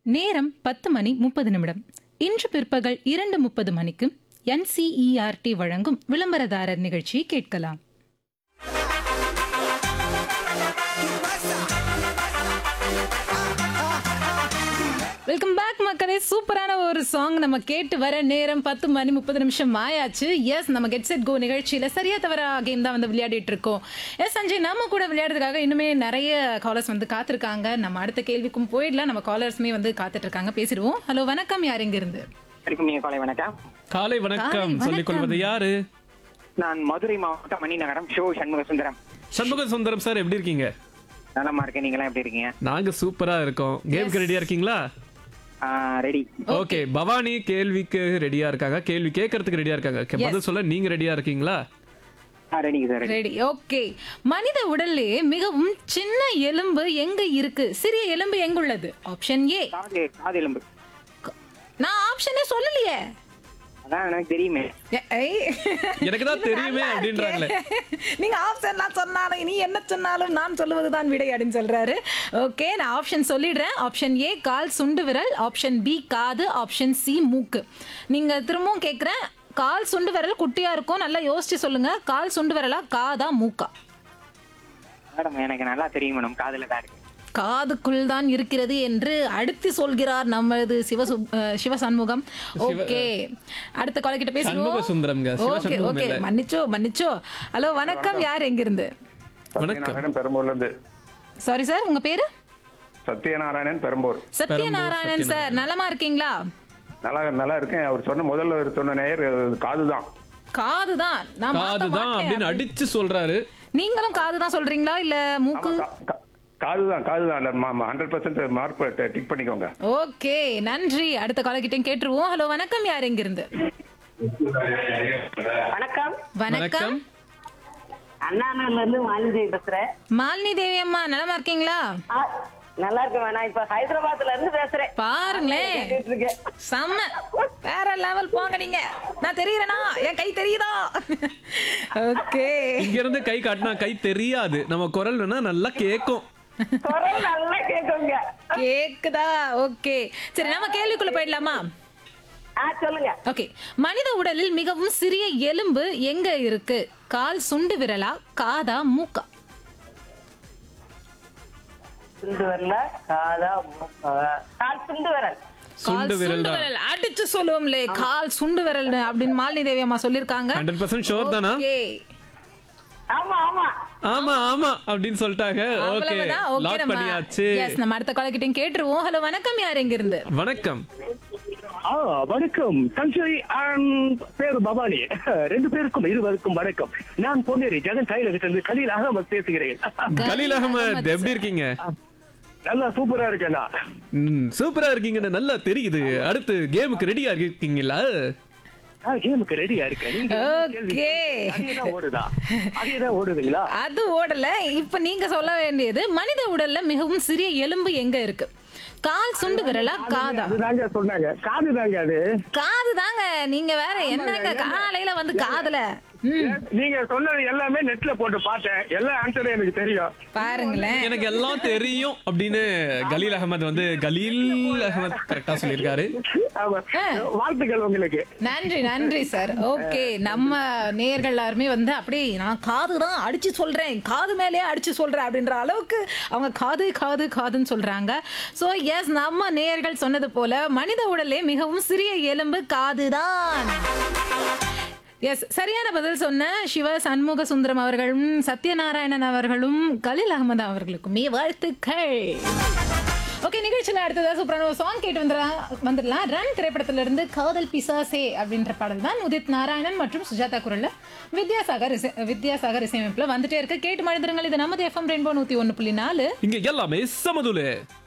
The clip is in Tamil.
நேரம் பத்து மணி முப்பது நிமிடம் இன்று பிற்பகல் இரண்டு முப்பது மணிக்கு என்சிஇஆர்டி வழங்கும் விளம்பரதாரர் நிகழ்ச்சியை கேட்கலாம் வெல்கம் பேக் மக்களே சூப்பரான ஒரு சாங் நம்ம கேட்டு வர நேரம் பத்து மணி முப்பது நிமிஷம் ஆயாச்சு எஸ் நம்ம கெட் செட் கோ நிகழ்ச்சியில சரியா தவிர கேம் தான் வந்து விளையாடிட்டு இருக்கோம் எஸ் சஞ்சய் நம்ம கூட விளையாடுறதுக்காக இன்னுமே நிறைய காலர்ஸ் வந்து காத்திருக்காங்க நம்ம அடுத்த கேள்விக்கும் போயிடலாம் நம்ம காலர்ஸுமே வந்து காத்துட்டு இருக்காங்க பேசிடுவோம் ஹலோ வணக்கம் யார் இங்க இருந்து வணக்கம் நீங்க காலை வணக்கம் காலை வணக்கம் வணக்கம். சொல்லிக் கொள்வது யாரு நான் மதுரை மாவட்டம் மணிநகரம் ஷோ சண்முக சுந்தரம் சண்முக சுந்தரம் சார் எப்படி இருக்கீங்க நலமா இருக்கேன் நீங்களாம் எப்படி இருக்கீங்க நாங்க சூப்பரா இருக்கோம் கேம்க்கு ரெடியா இருக்கீங்களா ரெடி ஓகே பவானி கேள்விக்கு ரெடியா இருக்காங்க கேள்வி கேட்கறதுக்கு ரெடியா இருக்காங்க கே- பதில் சொல்ல நீங்க ரெடியா இருக்கீங்களா ரெடிங்க சார் ரெடி ஓகே மனித உடல்லே மிகவும் சின்ன எலும்பு எங்க இருக்கு சிறிய எலும்பு எங்க உள்ளது ஆப்ஷன் ஏ காது காது எலும்பு நான் ஆப்ஷனே சொல்லலையே அதான் எனக்கு தெரியுமே ஏ, ஐ. எனக்கு தான் தெரியுமே நல்லா அப்படின்றாங்களே இருக்கே. நீங்க ஆப்ஷன்லாம் சொன்னாலும் நீ என்ன சொன்னாலும் நான் சொல்லுவதுதான் விடை அப்படின்னு சொல்றாரு ஓகே நான் ஆப்ஷன் சொல்லிடுறேன் ஆப்ஷன் ஏ கால் சுண்டு விரல் ஆப்ஷன் பி காது ஆப்ஷன் சி மூக்கு நீங்க திரும்பவும் கேக்குறேன் கால் சுண்டு விரல் குட்டியா இருக்கும் நல்லா யோசிச்சு சொல்லுங்க கால் சுண்டு விரலா காதா மூக்கா மேடம் எனக்கு நல்லா தெரியும் மேடம் காதுல தான் இருக்கு காதுக்குள் தான் இருக்கிறது என்று அடுத்து சொல்கிறார் நமது சிவசு அஹ் சிவ சண்முகம் ஓகே அடுத்த கொலை கிட்ட சண்முக பேசுவோம் சுந்தரம்ங்க சிவ ஓகே சண்முகம் ஓகே இல்ல மன்னிச்சோ மன்னிச்சோ ஹலோ வணக்கம் யார் எங்கிருந்து வணக்கம் சத்யநாராயணன் பெரம்பூர்ல இருந்து சாரி சார் உங்க பேரு சத்யநாராயணன் பெரம்பூர் சத்யநாராயணன் சார் நலமா இருக்கீங்களா நல்லா நல்லா இருக்கேன் அவர் சொன்ன முதல்ல அவர் சொன்ன நேயர் காதுதான் காதுதான் நான் மாத்த காதுதான் மாட்டேன். அப்படின்னு அடிச்சு சொல்றாரு நீங்களும் காதுதான் சொல்றீங்களா இல்ல மூக்கு கா- கா- காதுதான் காதுதான் ஹண்ட்ரட் பர்சன்ட் மார்க் டிக் பண்ணிக்கோங்க ஓகே நன்றி அடுத்த கால கிட்ட கேட்டுருவோம் ஹலோ வணக்கம் யார் எங்கிருந்து வணக்கம் வணக்கம் அண்ணாநகர்ல இருந்து மாலினி பேசுறேன் மாலினி தேவி அம்மா நலமா இருக்கீங்களா ஆ, நல்லா இருக்கேன் நான் இப்ப ஹைதராபாத்ல இருந்து பேசுறேன் பாருங்களேன் கேட்டுட்டு இருக்கேன். செம்ம வேற லெவல் போங்க நீங்க நான் தெரியறேனா என் கை தெரியுதா ஓகே இங்க இருந்து கை காட்டினா கை தெரியாது நம்ம குரல் வேணா நல்லா கேக்கும் குரல் நல்லா கேட்குங்க கேக்குதா ஓகே சரி நம்ம கேள்விக்குள்ள போயிடலாமா ஆ சொல்லுங்க ஓகே மனித உடலில் மிகவும் சிறிய எலும்பு எங்க இருக்கு கால் சுண்டு விரலா காதா மூக்கா சுண்டு வரல காதா மூக்கா. கால் சுண்டு வரல் கால் சுண்டு விரல் சுண்டு தான் விரல் அடிச்சு சொல்லுவோம்லே கால் சுண்டு விரல் அப்படின்னு மாலினி தேவி அம்மா சொல்லிருக்காங்க ஹண்ட்ரட் பர்சன்ட் ஷோர் தானா ஓகே ஆமா ஆமா ஆமா ஆமா அப்படின்னு சொல்லிட்டாங்க ஓகே அவ்வளவுதான் ஓகே லாக் நம்ம பண்ணியாச்சு எஸ் நம்ம அடுத்த கால கிட்ட கேட்டுருவோம் ஹலோ வணக்கம் யார் எங்க இருந்து வணக்கம் ஆ வணக்கம் சஞ்சய் அண்ட் பேரு பவானி ரெண்டு பேருக்கும் இருவருக்கும் வணக்கம் நான் பொன்னேரி ஜெகன் கையிலிருந்து கலீல் அகமது பேசுகிறேன் கலீல் அகமது எப்படி இருக்கீங்க நல்லா சூப்பரா இருக்கேண்ணா ம், சூப்பரா இருக்கீங்கன்னு நல்லா தெரியுது அடுத்து கேமுக்கு ரெடியா இருக்கீங்களா நான் கேமுக்கு ரெடியா இருக்கேன் நீங்க ஓகே அதேதான் ஓடுதா அதேதான் ஓடுதுங்களா அது ஓடல இப்ப நீங்க சொல்ல வேண்டியது மனித உடல்ல மிகவும் சிறிய எலும்பு எங்க இருக்கு கால் சுண்டு விரலா காதா அதுதாங்க சொன்னாங்க காது தாங்க அது காது தாங்க நீங்க வேற என்னங்க காலையில வந்து காதுல ம், நீங்க சொன்னது எல்லாமே நெட்ல போட்டு பார்த்தேன் எல்லா ஆன்சரும் எனக்கு தெரியும் பாருங்களேன் எனக்கு எல்லாம் தெரியும் அப்படின்னு கலீல் அகமது வந்து கலீல் அகமது கரெக்டா சொல்லியிருக்காரு ஆமா. வாழ்த்துக்கள் உங்களுக்கு நன்றி நன்றி சார் ஓகே நம்ம நேயர்கள் எல்லாருமே வந்து அப்படி நான் காது தான் அடிச்சு சொல்றேன் காது மேலேயே அடிச்சு சொல்றேன் அப்படின்ற அளவுக்கு அவங்க காது காது காதுன்னு சொல்றாங்க ஸோ எஸ் நம்ம நேயர்கள் சொன்னது போல மனித உடலே மிகவும் சிறிய எலும்பு காதுதான் எஸ் சரியான பதில் சொன்ன சிவ சண்முக சுந்தரம் அவர்களும் சத்யநாராயணன் அவர்களும் கலீல் அகமது அவர்களுக்குமே வாழ்த்துக்கள் ஓகே நிகழ்ச்சியில் அடுத்ததாக சூப்பரான ஒரு சாங் கேட்டு வந்துடலாம் வந்துடலாம் ரன் திரைப்படத்துல இருந்து காதல் பிசாசே அப்படின்ற பாடல் தான் உதித் நாராயணன் மற்றும் சுஜாதா குரல்ல வித்யாசாகர் இசை வித்யாசாகர் இசையமைப்புல வந்துட்டே இருக்கு கேட்டு மழுந்துருங்கள் இது நமது எஃப்எம் ரெயின்போ நூத்தி ஒன்று புள்ளி நாலு இங்க எல்லாமே சமதுலே